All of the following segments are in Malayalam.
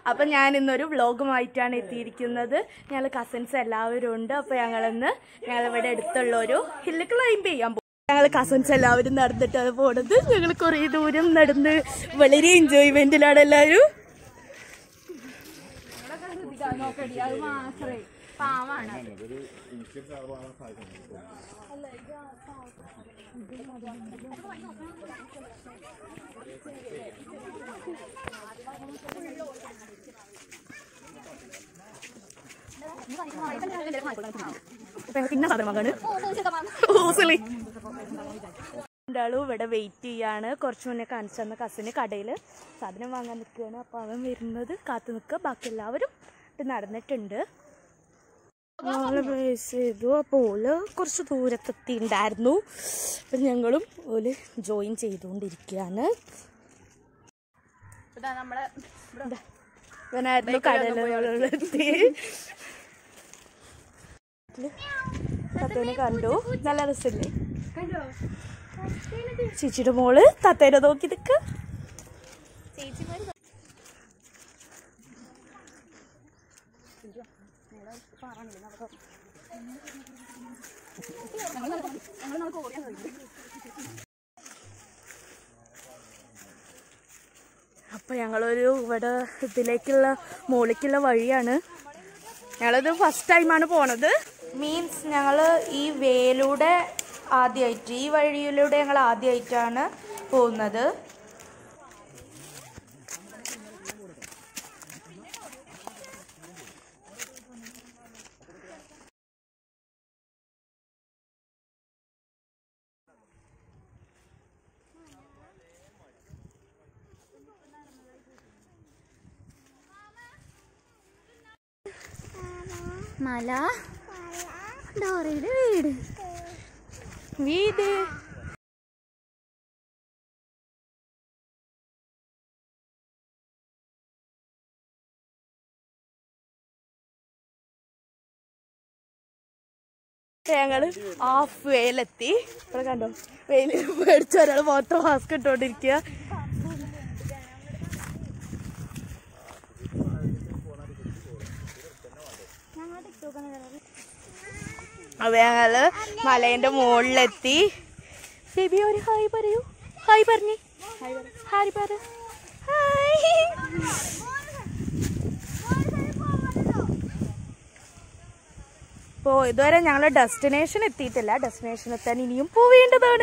അപ്പം ഞാൻ ഇന്നൊരു വ്ളോഗുമായിട്ടാണ് എത്തിയിരിക്കുന്നത് ഞങ്ങൾ കസിൻസ് എല്ലാവരും ഉണ്ട് അപ്പോൾ ഞങ്ങളിന്ന് ഞങ്ങൾ ഇവിടെ അടുത്തുള്ള ഒരു ഹില്ല് ക്ലൈംബ് ചെയ്യാൻ പോകും ഞങ്ങൾ കസിൻസ് എല്ലാവരും നടന്നിട്ടാണ് പോണത് ഞങ്ങൾ കുറേ ദൂരം നടന്ന് വളരെ എൻജോയ്മെന്റിലാണ് എല്ലാവരും അപ്പൊ ഞങ്ങൾക്ക് ഇന്ന സാധനം വാങ്ങാണ് ഓസിലി രണ്ടാളും ഇവിടെ വെയിറ്റ് ചെയ്യാണ് കുറച്ച് മുന്നേ കാണിച്ചു തന്ന കസിന് കടയിൽ സാധനം വാങ്ങാൻ നിൽക്കുകയാണ് അപ്പോൾ അവൻ വരുന്നത് കാത്തു നിൽക്കുക ബാക്കി എല്ലാവരും ഇത് നടന്നിട്ടുണ്ട് ഓള് പ്ലേസ് ചെയ്തു അപ്പോൾ ഓള് കുറച്ച് ദൂരത്തെത്തിണ്ടായിരുന്നു അപ്പം ഞങ്ങളും ഓല് ജോയിൻ ചെയ്തുകൊണ്ടിരിക്കുകയാണ് നമ്മളെ ഇവനായിരുന്നു കടലെത്തി തത്തേനെ കണ്ടു നല്ല രസമില്ലേ ചേച്ചിയുടെ മോള് തത്തേനെ നോക്കി നിൽക്ക് അപ്പൊ ഞങ്ങളൊരു ഇവിടെ ഇതിലേക്കുള്ള മുകളിലേക്കുള്ള വഴിയാണ് ഞങ്ങളിത് ഫസ്റ്റ് ടൈമാണ് പോണത് മീൻസ് ഞങ്ങൾ ഈ വേലൂടെ ആദ്യമായിട്ട് ഈ വഴിയിലൂടെ ഞങ്ങൾ ആദ്യമായിട്ടാണ് പോകുന്നത് മല ഡോറയുടെ വീട് വീട് ഞങ്ങള് ഹാഫ് വേലെത്തി ഇവിടെ കണ്ടോ വെയിലിൽ പേടിച്ച ഒരാൾ മൊത്തം മാസ്ക് ഇട്ടോണ്ടിരിക്കുക അപ്പൊ ഞങ്ങള് മലേന്റെ മുകളിലെത്തി ബേബി ഒരു ഹായ് പറയൂ ഹായ് പറഞ്ഞേ ഹായ് പറ ഹായ് ഇപ്പോ ഇതുവരെ ഞങ്ങൾ ഡെസ്റ്റിനേഷൻ എത്തിയിട്ടില്ല ഡെസ്റ്റിനേഷൻ എത്താൻ ഇനിയും പോവേണ്ടതാണ്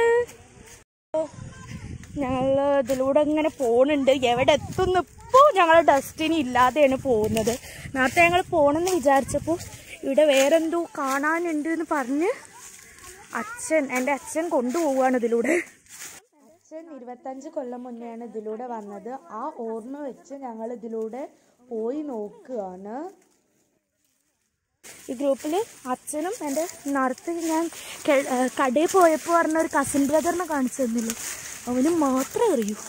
ഞങ്ങൾ ഇതിലൂടെ ഇങ്ങനെ പോകുന്നുണ്ട് എവിടെ എത്തുന്നു ഇപ്പോൾ ഞങ്ങൾ ഡെസ്റ്റിനി ഇല്ലാതെയാണ് പോകുന്നത് നേരത്തെ ഞങ്ങൾ പോകണമെന്ന് വിചാരിച്ചപ്പോൾ ഇവിടെ വേറെന്തോ കാണാനുണ്ട് എന്ന് പറഞ്ഞ് അച്ഛൻ എൻ്റെ അച്ഛൻ കൊണ്ടുപോവുകയാണ് ഇതിലൂടെ അച്ഛൻ ഇരുപത്തഞ്ച് കൊല്ലം മുന്നെയാണ് ഇതിലൂടെ വന്നത് ആ ഓർമ്മ വെച്ച് ഞങ്ങൾ ഇതിലൂടെ പോയി നോക്കുകയാണ് ഈ ഗ്രൂപ്പിൽ അച്ഛനും എൻ്റെ നടത്ത് ഞാൻ കെ- ഏ, കടയിൽ പോയപ്പോൾ പറഞ്ഞ ഒരു കസിൻ ബ്രദറിനെ കാണിച്ചു തന്നില്ലേ അവന് മാത്രമേ അറിയൂ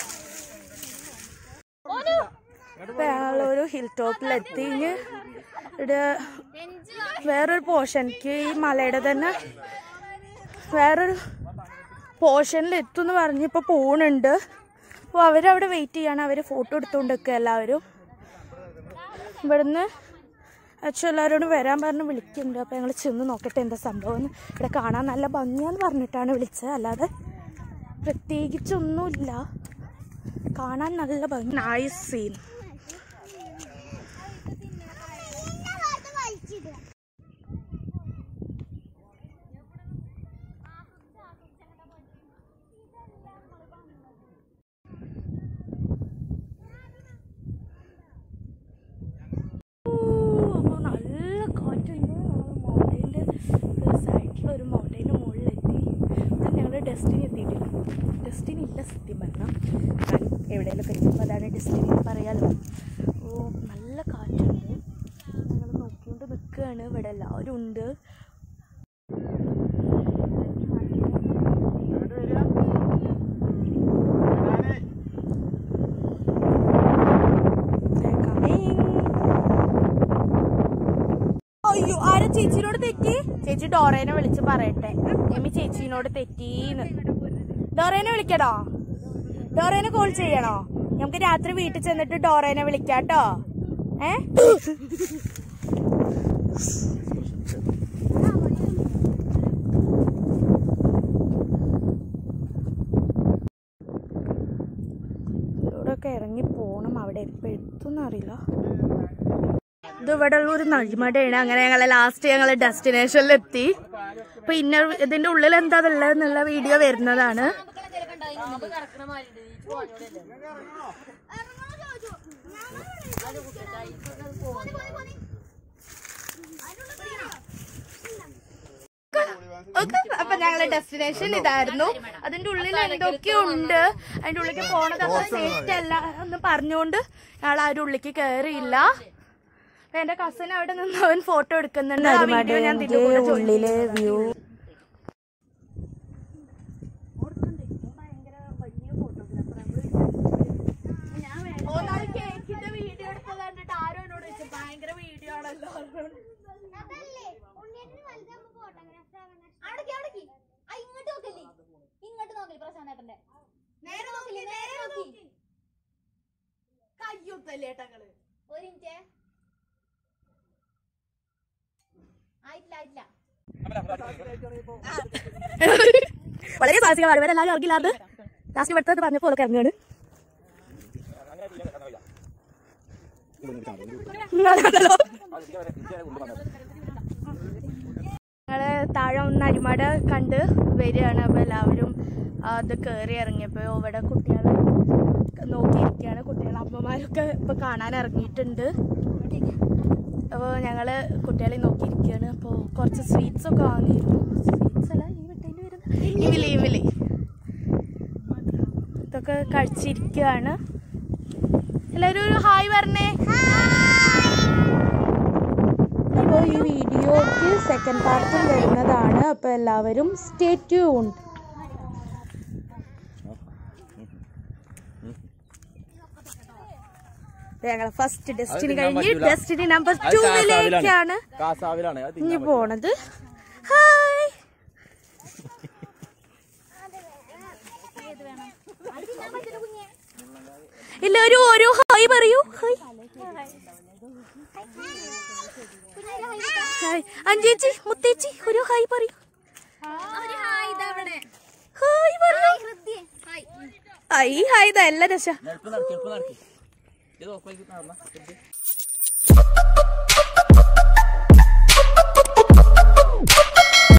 ഇപ്പൊ ഞങ്ങളൊരു ഹിൽ ടോപ്പിലെത്തി ഇനി ഇവിടെ വേറൊരു പോർഷനിക്ക് ഈ മലയുടെ തന്നെ വേറൊരു പോർഷനിൽ എത്തുമെന്ന് പറഞ്ഞ് ഇപ്പോൾ പോണുണ്ട് അപ്പോൾ അവരവിടെ വെയിറ്റ് ചെയ്യാണ് അവർ ഫോട്ടോ എടുത്തുകൊണ്ടൊക്കെ എല്ലാവരും ഇവിടുന്ന് അച്ഛൻ എല്ലാവരോടും വരാൻ പറഞ്ഞ് വിളിക്കുന്നുണ്ട് അപ്പോൾ ഞങ്ങൾ ചെന്ന് നോക്കട്ടെ എന്താ സംഭവം എന്ന്. ഇവിടെ കാണാൻ നല്ല ഭംഗിയാന്ന് പറഞ്ഞിട്ടാണ് വിളിച്ചത് അല്ലാതെ പ്രത്യേകിച്ചൊന്നുമില്ല കാണാൻ നല്ല ഭംഗി നൈസ് സീൻ അപ്പോൾ നല്ല കാറ്റുണ്ട് മൗണ്ടൈൻ്റെ സൈഡിൽ ഒരു മൗണ്ടൈൻ്റെ മുകളിലെത്തി എന്നാൽ ഞങ്ങൾ ഡെസ്റ്റിനി എത്തിയിട്ടില്ല ഡെസ്റ്റിനി ഇല്ല സത്യം പറഞ്ഞാൽ എവിടെയെങ്കിലും എത്തുമ്പോൾ അതാണ് ഡെസ്റ്റിനി പറയാലോ അപ്പോൾ നല്ല കാറ്റുണ്ട് ഞങ്ങൾ നോക്കിക്കൊണ്ട് നിൽക്കുകയാണ് ഇവിടെ എല്ലാവരും ഉണ്ട് They're coming. അയ്യോ ആരാ ചേച്ചിനോട് തെറ്റി ചേച്ചി ഡോറേനെ വിളിച്ച് പറയട്ടെ എമ്മി ചേച്ചിനോട് തെറ്റീന്ന് ഡോറേനെ വിളിക്കണോ ഡോറേനെ കോൾ ചെയ്യണോ നമുക്ക് രാത്രി വീട്ടിൽ ചെന്നിട്ട് ഡോറേനെ വിളിക്കാട്ടോ ഏ ഇവിടെയൊക്കെ ഇറങ്ങി പോണം അവിടെ എപ്പോ എത്തുന്ന അറിയില്ല ഇത് ഇവിടെ ഉള്ള ഒരു നഴിമടയാണ് അങ്ങനെ ഞങ്ങളെ ലാസ്റ്റ് ഞങ്ങളെ ഡെസ്റ്റിനേഷനിൽ എത്തി അപ്പൊ ഇന്ന ഇതിന്റെ ഉള്ളിൽ എന്താ ഉള്ളതെന്നുള്ള വീഡിയോ വരുന്നതാണ് ഓക്കെ അപ്പൊ ഞങ്ങളെ ഡെസ്റ്റിനേഷൻ ഇതായിരുന്നു അതിന്റെ ഉള്ളിൽ എന്തൊക്കെയോ ഉണ്ട് അതിന്റെ ഉള്ളിലേക്ക് പോണത് അത്ര സേഫ്റ്റി അല്ല എന്ന് പറഞ്ഞുകൊണ്ട് ഞങ്ങൾ ആ ഒരു ഉള്ളിലേക്ക് കയറിയില്ല അപ്പൊ എന്റെ കസിൻ അവിടെ നിന്ന് അവൻ ഫോട്ടോ എടുക്കുന്നുണ്ട് ആ വീഡിയോ ഞാൻ ഇതിന്റെ കൂടെ ഉള്ളിലെ വ്യൂ വീഡിയോ എടുത്തത് കണ്ടിട്ട് ആരോ എന്നോട് ചോദിച്ചു ഭയങ്കര വീഡിയോ ആണല്ലോ അവിടേക്ക് അവിടേക്ക് ആ ഇങ്ങോട്ട് നോക്കല്ലേ ഇങ്ങോട്ട് നോക്കല്ലേ പ്രശാന്തേട്ടന്റെ നേരെ നോക്കില്ലേ നേരെ നോക്കി കയ്യൊത്തല്ലേ ഏട്ടങ്ങള് ഒരു മിനിറ്റ് ആയിട്ടില്ല ആയിട്ടില്ല വളരെ സാഹസികമാണ് ഇവരെല്ലാവരും ഇറങ്ങില്ലാണ്ട് ലാസ്റ്റ് ഇവിടുത്തെ പറഞ്ഞപ്പോൾ ഒക്കെ ഇറങ്ങുകയാണ് ഞങ്ങള് താഴെ ഒന്ന് അരിമട കണ്ട് വരികയാണ് അപ്പൊ എല്ലാവരും അത് കയറി ഇറങ്ങിയപ്പോ ഇവിടെ കുട്ടികൾ നോക്കിയിരിക്കുകയാണ് കുട്ടികൾ അമ്മമാരൊക്കെ ഇപ്പൊ കാണാൻ ഇറങ്ങിയിട്ടുണ്ട് അപ്പോൾ ഞങ്ങള് കുട്ടികളെ നോക്കിയിരിക്കുകയാണ് അപ്പോൾ കുറച്ച് സ്വീറ്റ്സ് ഒക്കെ വാങ്ങിയിരുന്നു സ്വീറ്റ്സ് അല്ല ഈ വിട്ടേന് വരുന്ന ഇവിലി ഇവിലി ഇതൊക്കെ കഴിച്ചിരിക്കുകയാണ് എല്ലാവരും ഒരു ഹായ് പറഞ്ഞേ അപ്പോൾ ഈ വീഡിയോക്ക് സെക്കൻഡ് പാർട്ടും വരുന്നതാണ് അപ്പോൾ എല്ലാവരും സ്റ്റേ ട്യൂൺഡ് ഞങ്ങൾ ഫസ്റ്റ് ഡെസ്റ്റിനി കഴിഞ്ഞ് ഡെസ്റ്റിനി നമ്പർ ടൂവിലേക്കാണ് കാസാവിലാണ് അത് ഇനി പോണത് ഹായ് എല്ലാവരും ഓരോ ഹായ് പറയൂ ഹായ് ഹായ് അഞ്ചേച്ചി മുത്തേച്ചി ഒരു ഹായ് പറയൂ ഹായ് പറയൂ ഹായ് ഹായ് ഇതാ എല്ലാ രസ എളുപ്പം നടക്കി എളുപ്പം നടക്കി ഇത് നോക്കി നടന്ന ഹായ്